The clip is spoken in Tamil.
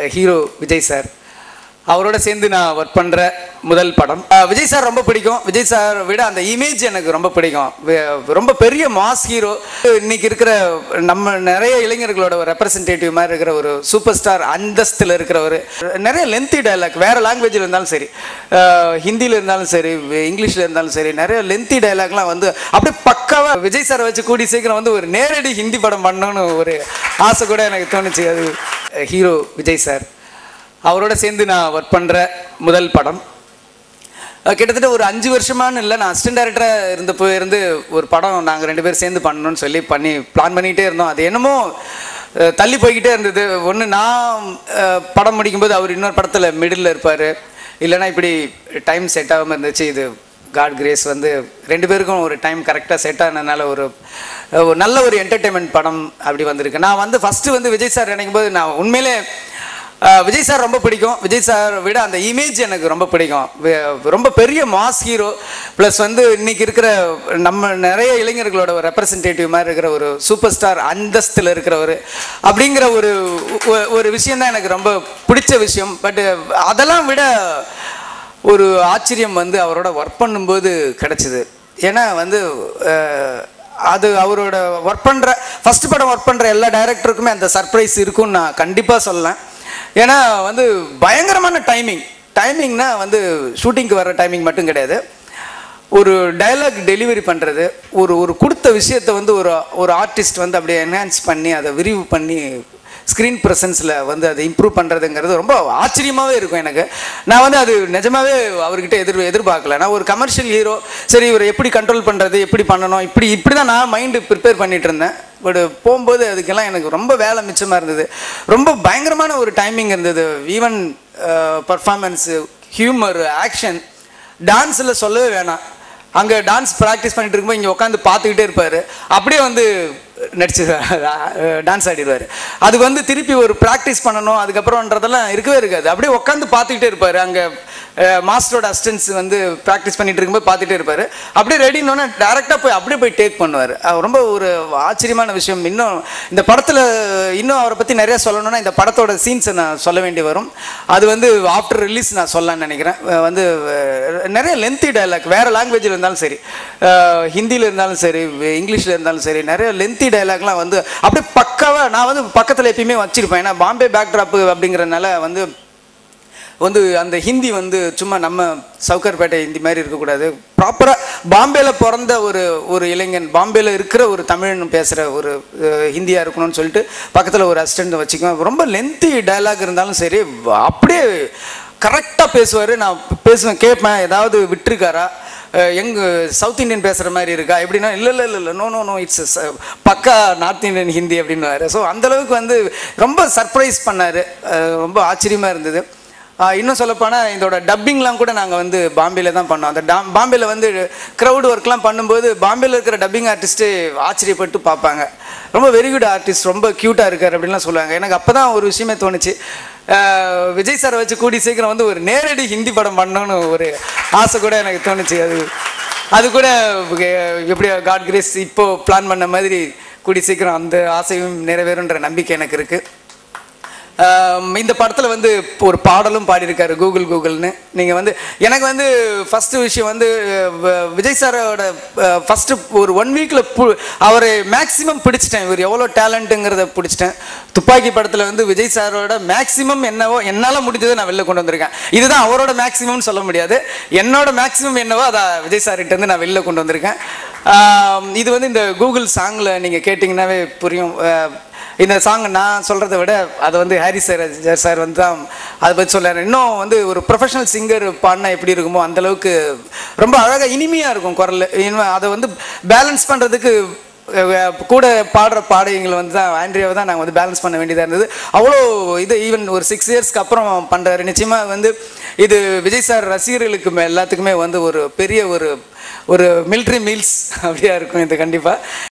ஹீரோ விஜய் சார் அவரோட சேர்ந்து நான் ஒர்க் பண்ணுற முதல் படம் அஹ் விஜய் சார் ரொம்ப பிடிக்கும் விஜய் சார் விட அந்த இமேஜ் எனக்கு ரொம்ப பிடிக்கும் வே- ரொம்ப பெரிய மாஸ் ஹீரோ இன்னைக்கு இருக்கிற நம்ம நிறைய இளைஞர்களோட ஒரு ரெப்ரசன்டேட்டிவ் மாதிரி இருக்கிற ஒரு சூப்பர் ஸ்டார் அந்தஸ்தில் இருக்கிறவர் நிறைய லென்த்தி டைலாக் வேற லாங்குவேஜில் இருந்தாலும் சரி ஹிந்தியில் இருந்தாலும் சரி இங்கிலீஷில் இருந்தாலும் சரி நிறைய லென்த்தி டைலாக்லாம் வந்து அப்படியே பக்காவாக விஜய் சாரை வச்சு கூடி சீக்கிரம் வந்து ஒரு நேரடி ஹிந்தி படம் பண்ணணும்னு ஒரு ஆசை கூட எனக்கு தோணுச்சு அது ஹீரோ விஜய் சார் அவரோட சேர்ந்து நான் ஒர்க் பண்ணுற முதல் படம் அஹ் கிட்டத்தட்ட ஒரு அஞ்சு வருஷமானு இல்லை நான் அசிஸ்டன்ட் டேரக்டராக இருந்தப்போ இருந்து ஒரு படம் நாங்கள் ரெண்டு பேரும் சேர்ந்து பண்ணணும்னு சொல்லி பண்ணி பிளான் பண்ணிகிட்டே இருந்தோம் அது என்னமோ அஹ் தள்ளி போய்கிட்டே இருந்தது ஒன்று நான் அஹ் படம் முடிக்கும்போது அவர் இன்னொரு படத்தில் மிடில் இருப்பார் இல்லைன்னா இப்படி டைம் செட் ஆகாமல் இருந்துச்சு இது காட் கிரேஸ் வந்து ரெண்டு பேருக்கும் ஒரு டைம் கரெக்டாக செட் ஆனதுனால ஒரு அஹ் ஒரு நல்ல ஒரு என்டர்டெயின்மெண்ட் படம் அப்படி வந்திருக்கு நான் வந்து ஃபஸ்ட்டு வந்து விஜய் சார் நினைக்கும் போது நான் உண்மையிலே அஹ் விஜய் சார் ரொம்ப பிடிக்கும் விஜய் சார் விட அந்த இமேஜ் எனக்கு ரொம்ப பிடிக்கும் வே- ரொம்ப பெரிய மாஸ் ஹீரோ ப்ளஸ் வந்து இன்னைக்கு இருக்கிற நம்ம நிறைய இளைஞர்களோட ஒரு ரெப்ரசன்டேட்டிவ் மாதிரி இருக்கிற ஒரு சூப்பர் ஸ்டார் அந்தஸ்தில் இருக்கிறவர் அப்படிங்கிற ஒரு ஒ- ஒரு விஷயம் தான் எனக்கு ரொம்ப பிடிச்ச விஷயம் பட் அதெல்லாம் விட ஒரு ஆச்சரியம் வந்து அவரோட ஒர்க் பண்ணும்போது கிடைச்சிது ஏன்னா வந்து அஹ், அது அவரோட ஒர்க் பண்ணுற ஃபர்ஸ்ட் படம் ஒர்க் பண்ணுற எல்லா டைரக்டருக்குமே அந்த சர்ப்ரைஸ் இருக்கும்னு நான் கண்டிப்பாக சொல்லலாம் ஏன்னா வந்து பயங்கரமான டைமிங் டைமிங்னா வந்து ஷூட்டிங்க்கு வர டைமிங் மட்டும் கிடையாது ஒரு டயலாக் டெலிவரி பண்ணுறது ஒரு ஒரு கொடுத்த விஷயத்தை வந்து ஒரு ஒரு ஆர்டிஸ்ட் வந்து அப்படியே என்ஹான்ஸ் பண்ணி அதை விரிவு பண்ணி ஸ்க்ரீன் ப்ரெசன்ஸில் வந்து அதை இம்ப்ரூவ் பண்ணுறதுங்கிறது ரொம்ப ஆச்சரியமாகவே இருக்கும் எனக்கு நான் வந்து அது நிஜமாவே அவர்கிட்ட எதிர் எதிர்பார்க்கல நான் ஒரு கமர்ஷியல் ஹீரோ சரி இவரை எப்படி கண்ட்ரோல் பண்ணுறது எப்படி பண்ணணும் இப்படி இப்படி தான் நான் மைண்டு ப்ரிப்பேர் பண்ணிட்டு இருந்தேன் பட் போகும்போது அதுக்கெல்லாம் எனக்கு ரொம்ப வேலை மிச்சமாக இருந்தது ரொம்ப பயங்கரமான ஒரு டைமிங் இருந்தது ஈவன் பர்ஃபார்மன்ஸு ஹியூமர் ஆக்ஷன் டான்ஸில் சொல்லவே வேணாம் அங்கே டான்ஸ் ப்ராக்டிஸ் பண்ணிட்டு இருக்கும்போது இங்கே உட்காந்து பார்த்துக்கிட்டே இருப்பார் அப்படியே வந்து நடிச்சு டான்ஸ் ஆடிடுவார் அது வந்து திருப்பி ஒரு ப்ராக்டிஸ் பண்ணணும் அதுக்கப்புறம்ன்றதெல்லாம் இருக்கவே இருக்காது அப்படியே உட்காந்து பார்த்துக்கிட்டே இருப்பார் அங்கே மாஸ்டரோட அசிஸ்டன்ஸ் வந்து ப்ராக்டிஸ் பண்ணிட்டு இருக்கும்போது பார்த்துட்டே இருப்பார் அப்படியே ரெடினோடனே டேரெக்டாக போய் அப்படியே போய் டேக் பண்ணுவார் ரொம்ப ஒரு ஆச்சரியமான விஷயம் இன்னும் இந்த படத்தில் இன்னும் அவரை பற்றி நிறைய சொல்லணும்னா இந்த படத்தோட சீன்ஸை நான் சொல்ல வேண்டி வரும் அது வந்து ஆஃப்டர் ரிலீஸ் நான் சொல்லலாம்னு நினைக்கிறேன் அஹ் வந்து அஹ் நிறைய லென்த்தி டைலாக் வேறு லாங்குவேஜில் இருந்தாலும் சரி ஹிந்தியில் இருந்தாலும் சரி இங்கிலீஷில் இருந்தாலும் சரி நிறைய லென்த்தி டைலாக்லாம் வந்து அப்படியே பக்காவாக நான் வந்து பக்கத்தில் எப்பயுமே வச்சிருப்பேன் ஏன்னா பாம்பே பேக்ட்ராப்பு அப்படிங்கிறனால வந்து வந்து அந்த ஹிந்தி வந்து சும்மா நம்ம சவுகர்பேட்டை ஹிந்தி மாதிரி இருக்கக்கூடாது ப்ராப்பராக பாம்பேல பிறந்த ஒரு ஒரு இளைஞன் பாம்பேல இருக்கிற ஒரு தமிழன் பேசுகிற ஒரு அஹ், ஹிந்தியா இருக்கணும்னு சொல்லிட்டு பக்கத்தில் ஒரு அசிஸ்டண்ட் வச்சுக்குவேன் ரொம்ப லென்த்தி டயலாக் இருந்தாலும் சரி அப்படியே கரெக்டாக பேசுவார் நான் பேசுவேன் கேட்பேன் ஏதாவது விட்டுருக்காரா அஹ், எங்க சவுத் இந்தியன் பேசுகிற மாதிரி இருக்கா எப்படின்னா இல்லை இல்லை இல்லை இல்லை நோ நோ நோ இட்ஸ் பக்கா நார்த் இந்தியன் ஹிந்தி அப்படின்னுவாரு ஸோ அந்தளவுக்கு வந்து ரொம்ப சர்ப்ரைஸ் பண்ணார் ரொம்ப ஆச்சரியமாக இருந்தது ஆஹ் இன்னும் சொல்லப்போனால் இதோட டப்பிங்லாம் கூட நாங்கள் வந்து பாம்பேல தான் பண்ணோம் அந்த டா பாம்பேல வந்து க்ரௌட் ஒர்க்லாம் பண்ணும்போது பாம்பேல இருக்கிற டப்பிங் ஆர்டிஸ்ட்டு ஆச்சரியப்பட்டு பார்ப்பாங்க ரொம்ப வெரி குட் ஆர்டிஸ்ட் ரொம்ப க்யூட்டாக இருக்கார் அப்படின்லாம் சொல்லுவாங்க எனக்கு அப்போ தான் ஒரு விஷயமே தோணுச்சு ஆஹ் விஜய் சாரை வச்சு கூடி சீக்கிரம் வந்து ஒரு நேரடி ஹிந்தி படம் பண்ணணும்னு ஒரு ஆசை கூட எனக்கு தோணுச்சு அது அது கூட எ- எப்படி காட் கிரேஸ் இப்போ பிளான் பண்ண மாதிரி கூடி சீக்கிரம் அந்த ஆசையும் நிறைவேறுன்ற நம்பிக்கை எனக்கு இருக்குது ஆம், இந்த படத்தில் வந்து ஒரு பாடலும் பாடியிருக்காரு கூகுள் கூகுள்னு நீங்கள் வந்து எனக்கு வந்து ஃபஸ்ட்டு விஷயம் வந்து வ- விஜய் சாரோட ஃபஸ்ட்டு ஒரு ஒன் வீக்கில் பு அவரை மேக்ஸிமம் பிடிச்சிட்டேன் இவர் எவ்வளோ டேலண்ட்டுங்கிறத பிடிச்சிட்டேன் துப்பாக்கி படத்தில் வந்து விஜய் சாரோட மேக்ஸிமம் என்னவோ என்னால் முடிஞ்சதை நான் வெளில கொண்டு வந்திருக்கேன் இதுதான் அவரோட மேக்ஸிமம்னு சொல்ல முடியாது என்னோட மேக்ஸிமம் என்னவோ அதை விஜய் சார்கிட்ட இருந்து நான் வெளில கொண்டு வந்திருக்கேன் ஆம், இது வந்து இந்த கூகுள் சாங்கில் நீங்கள் கேட்டிங்கன்னாவே புரியும் அஹ், இந்த சாங் நான் சொல்கிறத விட அதை வந்து ஹாரி சார் சார் வந்து தான் அதை பற்றி சொல்றாரு இன்னும் வந்து ஒரு ப்ரொஃபஷனல் சிங்கர் பாடினா எப்படி இருக்குமோ அந்த அளவுக்கு ரொம்ப அழகாக இனிமையாக இருக்கும் குரல் இனிமே அதை வந்து பேலன்ஸ் பண்ணுறதுக்கு கூட பாடுற பாடகங்களை வந்து தான் ஆண்ட்ரியாவை தான் நாங்கள் வந்து பேலன்ஸ் பண்ண வேண்டியதாக இருந்தது அவ்வளோ இது ஈவன் ஒரு சிக்ஸ் இயர்ஸ்க்கு அப்புறம் பண்ணுறாரு நிச்சயமாக வந்து இது விஜய் சார் ரசிகர்களுக்கு மே- எல்லாத்துக்குமே வந்து ஒரு பெரிய ஒரு ஒரு மிலிட்ரி மீல்ஸ் அப்படியா இருக்கும் இது கண்டிப்பாக